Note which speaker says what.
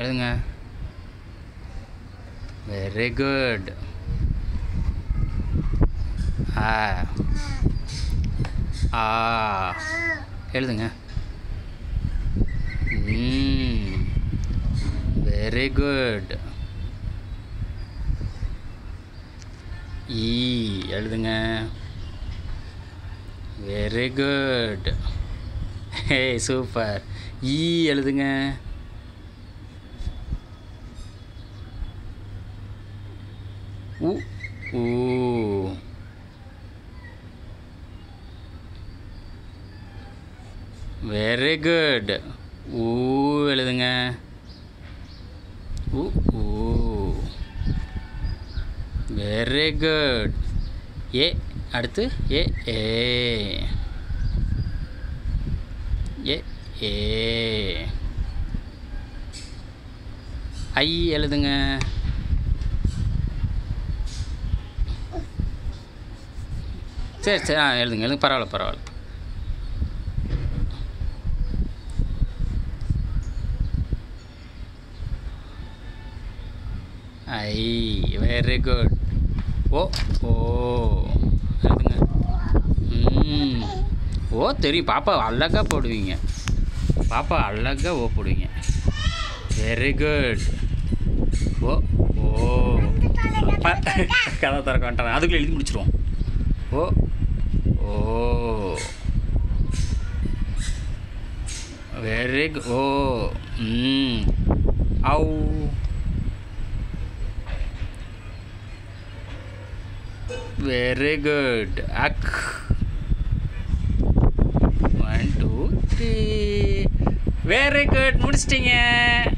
Speaker 1: எழுதுங்க very good ஆ ஆ எழுதுங்க ம் வெரி குட் ஈ எழுதுங்க வெரி குட் ஹே சூப்பர் ஈ எழுதுங்க உ ஊ வெரி குட் ஊ எழுதுங்க உ ஊ வெரி குட் ஏ அடுத்து ஏ ஏ ஏ ஏ ஐ எழுதுங்க சரி சரி ஆ எழுதுங்க எழுதுங்க பரவாயில்ல பரவாயில்ல ஐ வெரி குட் ஓ ஓ எழுதுங்க ம் ஓ தெரியும் பாப்பா அழகாக போடுவீங்க பாப்பா அழகாக ஓ போடுவீங்க வெரி குட் ஓ ஓ அப்பா கதை திறக்க வேண்டாம் அதுக்குள்ளே எழுதி முடிச்சிருவோம் ஓ ஓ வெரி குட் ஓ ம் ஔ வெரி குட் அக் one two three very good முடிச்சிட்டிங்க